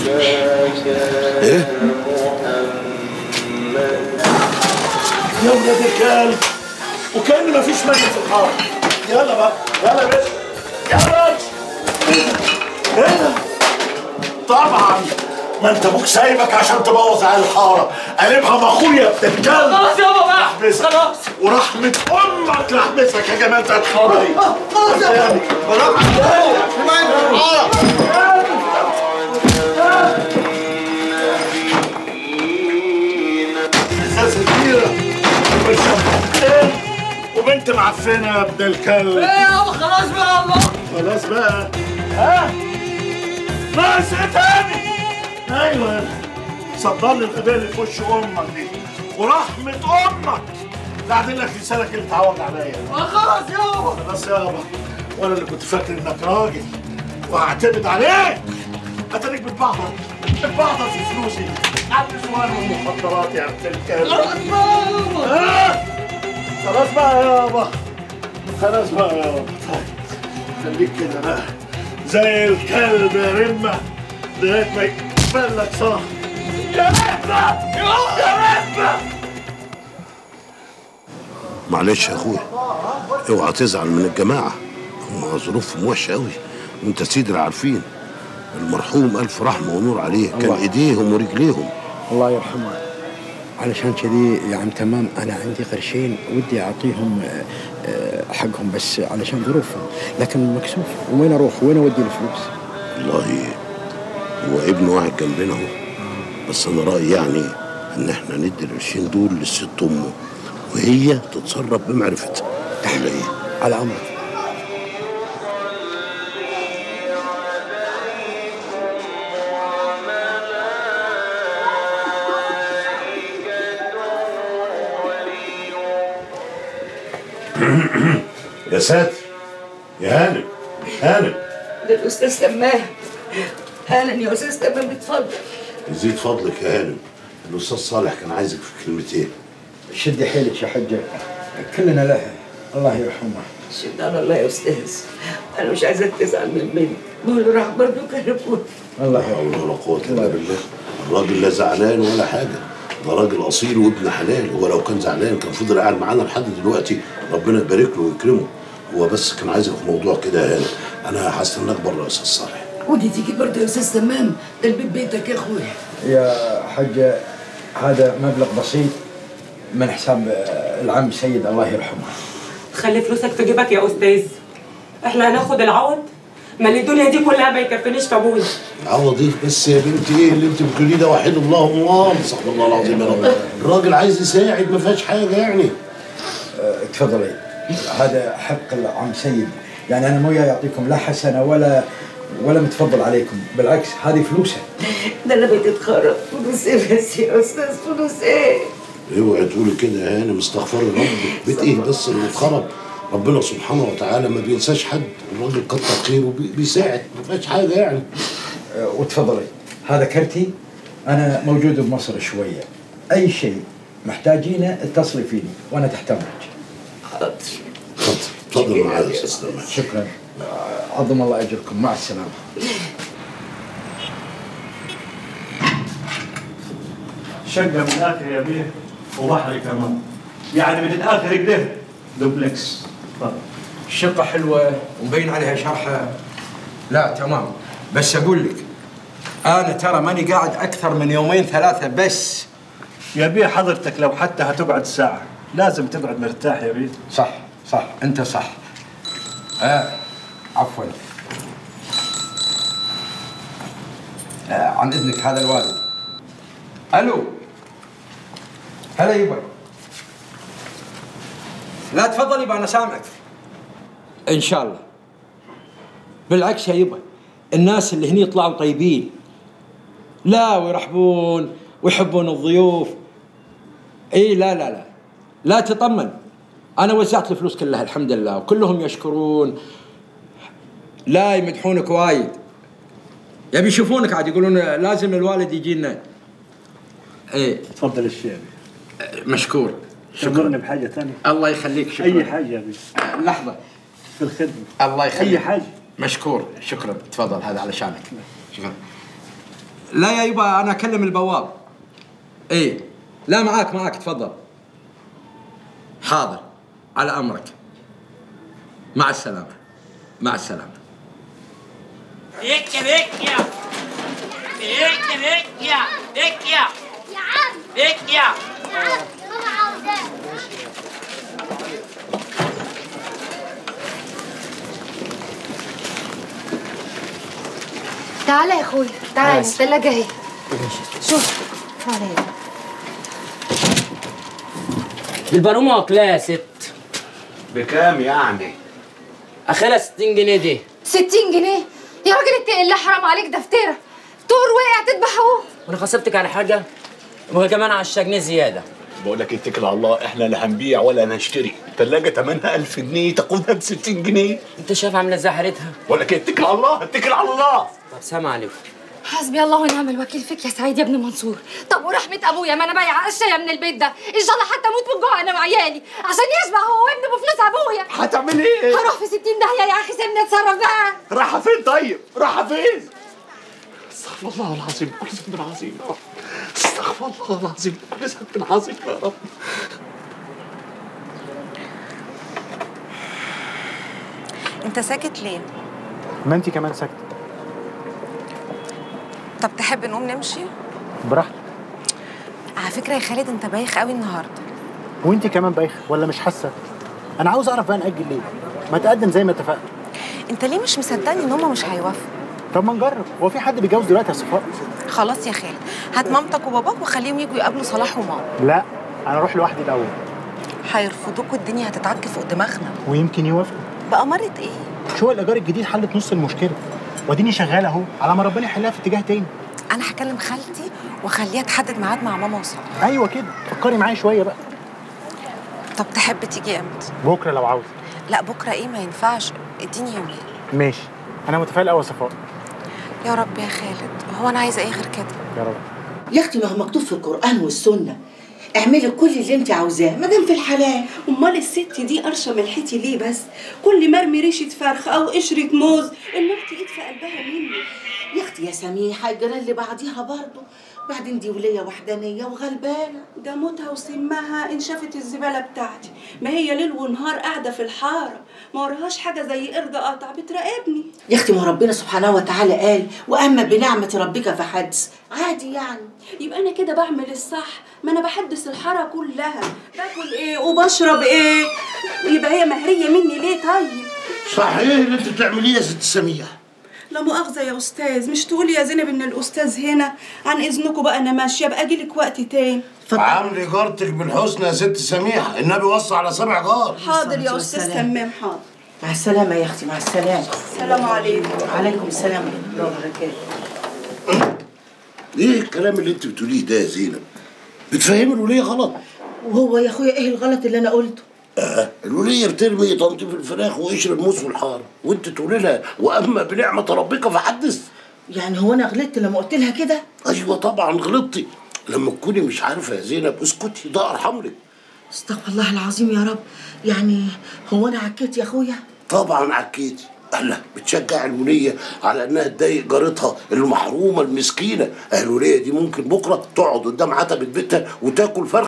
ايه يا ولاد الكلب وكأن مفيش ميت في الحاره يلا بقى يلا يا باشا يلا هنا طبعا ما انت ابوك سايبك عشان تبوظ على الحاره قلبها مخويا ابن الكلب خلاص يابا بقى احبسك خلاص ورحمة أمك لأحبسك يا جماعة الحارة دي خلاص يا ابني ازازة كبيرة وبرشامتين وبنت معفنة يا ابن الكلب ايه يابا خلاص بقى الله خلاص بقى ها ناقص ايه تاني ايوه يا ابني. صدر لي الغباء اللي في وش امك دي ورحمة امك بعدين لك لسانك اللي اتعود عليا خلاص يابا خلاص يابا وانا اللي كنت فاكر انك راجل وهعتمد عليك اتاريك بتبعضر بتبعضر في فلوسي عبد سؤال من المخدرات يا عبد الكلب خلاص بقى يابا ها؟ خلاص بقى يابا خلاص بقى يابا طيب خليك كده بقى زي الكلب يا رمة لغاية ما يقبل لك صح يا رمة يا رمة معلش يا اخويا اوعى تزعل من الجماعه هم ظروفهم وحشه قوي وانت سيد اللي عارفين المرحوم الف رحمه ونور عليه كان الله. ايديهم ورجليهم الله يرحمه علشان كذي يا عم تمام انا عندي قرشين ودي اعطيهم آه، آه، حقهم بس علشان ظروفهم لكن مكسوف وين اروح وين اودي الفلوس والله هو ابنه قاعد جنبنا اهو بس انا رايي يعني ان احنا ندي القرشين دول للست امه وهي تتصرف بمعرفتها ولا ايه؟ على امرك يا ساتر يا هانم هانم ده الاستاذ تمام اهلا يا استاذ تمام اتفضل يزيد فضلك يا هانم الاستاذ صالح كان عايزك في كلمتين شدي حيلك يا حجه كلنا لها الله يرحمه شد على الله يا استاذ انا مش عايزاك تزعل من بنتي ما هو راح برضه كلفوني الله لا حول يرحمه ولا قوة إلا بالله الراجل لا زعلان ولا حاجة ده راجل أصيل وابن حلال هو لو كان زعلان كان فضل قاعد معانا لحد دلوقتي ربنا يبارك له ويكرمه هو بس كان عايزك في موضوع كده يا هانم أنا هستناك بره يا أستاذ صالح ودي تيجي برضه يا استاذ تمام ده البيت بيتك يا اخويا يا حجه هذا مبلغ بسيط من حساب آه، العم سيد الله يرحمه خلي فلوسك في جيبك يا استاذ احنا هناخد العوض ما اللي الدنيا دي كلها ما يكفينيش في ابويا عوضي بس يا بنتي إيه اللي أنت بتقوليه ده وحيد الله الله استغفر الله العظيم يا رب الراجل عايز يساعد ما فيهاش حاجة يعني آه، تفضلي هذا حق العم سيد يعني انا مو جاي يعطيكم لا حسنه ولا ولا متفضل عليكم بالعكس هذه فلوسه ده انا بقيت اتخرب فلوس ايه بس يا استاذ فلوس ايه اوعي تقولي كده يا هانم استغفري ربك بيت ايه بس اللي اتخرب ربنا سبحانه وتعالى ما بينساش حد الراجل كتر خيره بي- بيساعد ما فيهاش حاجه يعني آه، وتفضلي هذا كرتي انا موجود بمصر شويه اي شيء محتاجينه اتصلي فيني وانا تحت امرك حاضر اتفضل اتفضل معايا يا استاذ سلمان شكرا آه، عظم الله اجركم مع السلامه شقة من الآخر يا بيه وبحر كمان يعني من الآخر كده دوبلكس اتفضل. الشقة حلوة ومبين عليها شرحة لا تمام بس أقول لك أنا ترى ماني قاعد أكثر من يومين ثلاثة بس يا بيه حضرتك لو حتى هتقعد ساعة لازم تقعد مرتاح يا بيه صح صح أنت صح آه عفوا آه عن إذنك هذا الوالد ألو هلا يبا لا تفضل يبا أنا سامعك إن شاء الله بالعكس يا يبا الناس اللي هني يطلعوا طيبين لا ويرحبون ويحبون الضيوف اي لا لا لا لا تطمن انا وزعت الفلوس كلها الحمد لله وكلهم يشكرون لا يمدحونك وايد يبي يشوفونك عاد يقولون لازم الوالد يجي لنا ايه تفضل الشيء مشكور شكرني بحاجة ثانية الله يخليك شكرا أي حاجة يا بيه آه، لحظه في الخدمة الله يخليك أي حاجة مشكور شكرا تفضل هذا علشانك شكرا لا يا يبا انا اكلم البواب ايه لا معاك معاك تفضل حاضر على امرك مع السلامه مع السلامه Vecchia, vecchia! Vecchia, vecchia! Vecchia! يا عم Vecchia! يا عم ماما عاوزاك تعالى يا اخويا تعالى الثلاجة اهي شوف تعالى يا البرومة واكلاها ست بكام يعني؟ اخرها 60 جنيه دي 60 جنيه يا راجل اتقي الله حرام عليك ده فطيرة طور وقع تذبح اهو وانا خصبتك على حاجة وكمان 10 جنيه زيادة بقول لك اتكل على الله احنا لا هنبيع ولا هنشتري الثلاجه ثمنها 1000 جنيه تاخدها ب 60 جنيه انت شايف عاملة ازاي حالتها بقول لك اتكل على الله اتكل على الله طب سلام عليكم حسبي الله ونعم الوكيل فيك يا سعيد يا ابن منصور طب ورحمة ابويا ما انا بايعة اشياء من البيت ده ان شاء الله حتى اموت من الجوع انا وعيالي عشان يشبع هو وابنه بفلوس ابويا هتعمل ايه؟ هروح في 60 داهية يا اخي سيبني اتصرف بقى رايحه فين طيب؟ رايحه فين؟ استغفر الله العظيم كل ذنب عظيم يا رب استغفر الله العظيم كل ذنب عظيم يا رب انت ساكت ليه؟ ما انت كمان ساكته طب تحب نقوم نمشي؟ براحتك على فكرة يا خالد انت بايخ قوي النهارده وانت كمان بايخه ولا مش حاسه انا عاوز اعرف بقى ناجل ليه ما تقدم زي ما اتفقنا انت ليه مش مصدقني ان هما مش هيوافقوا؟ طب ما نجرب هو في حد بيتجوز دلوقتي يا صفاء خلاص يا خالد هات مامتك وباباك وخليهم يجوا يقابلوا صلاح وماما لا انا اروح لوحدي الاول هيرفضوك والدنيا هتتعك فوق دماغنا ويمكن يوافقوا بأمارة ايه؟ شو الايجار الجديد حلت نص المشكله واديني شغال اهو على ما ربنا يحلها في اتجاه تاني انا هكلم خالتي واخليها تحدد ميعاد مع ماما وصلاح ايوه كده فكري معايا شويه بقى طب تحب تيجي امتى؟ بكره لو عاوز لا بكره ايه ما ينفعش اديني يومين ماشي انا متفائل قوي يا صفاء يا رب يا خالد هو انا عايزه ايه غير كده؟ يا رب يا اختي ما هو مكتوب في القرآن والسنة اعملي كل اللي انت عاوزاه ما دام في الحلال امال الست دي قرشه ملحتي ليه بس كل ما ارمي ريشه فرخ او قشره موز النار تقيد في قلبها مني يا اختي يا سميحة الجيران اللي بعديها برضه بعدين دي ولية وحدانية وغلبانة ده موتها وسمها ان شافت الزباله بتاعتي ما هي ليل ونهار قاعده في الحاره ما وراهاش حاجه زي قرد قطع بتراقبني يا اختي ما هو ربنا سبحانه وتعالى قال واما بنعمة ربك فحدث عادي يعني يبقى انا كده بعمل الصح ما انا بحدث الحاره كلها باكل ايه وبشرب ايه يبقى هي مهريه مني ليه طيب صحيح اللي انت بتعمليه يا ست سميح لا مؤاخذة يا أستاذ مش تقولي يا زينب إن الأستاذ هنا عن إذنكم بقى أنا ماشية بقى أجيلك وقت تاني عاملي جارتك بالحسنى يا ست سميح النبي وصى على سبع جار حاضر يا والسلام. أستاذ تمام حاضر مع السلامة يا اختي مع السلامة السلام عليكم وعليكم السلام ورحمة الله وبركاته ايه الكلام اللي انت بتقوليه ده يا زينب بتفهمي الولية غلط وهو يا اخويا ايه الغلط اللي انا قلته آه الولية بترمي تنظيف الفراخ وقشر الموز في الحارة وانت تقولي لها واما بنعمة ربك فحدث يعني هو انا غلطت لما قلت لها كده ايوه طبعا غلطتي لما تكوني مش عارفة يا زينب اسكتي ده ارحم لك استغفر الله العظيم يا رب يعني هو انا عكيت يا اخويا طبعا عكيتي الله بتشجع الولية على انها تضايق جارتها المحرومة المسكينة الولية دي ممكن بكرة تقعد قدام عتبة بيتها وتاكل فرخ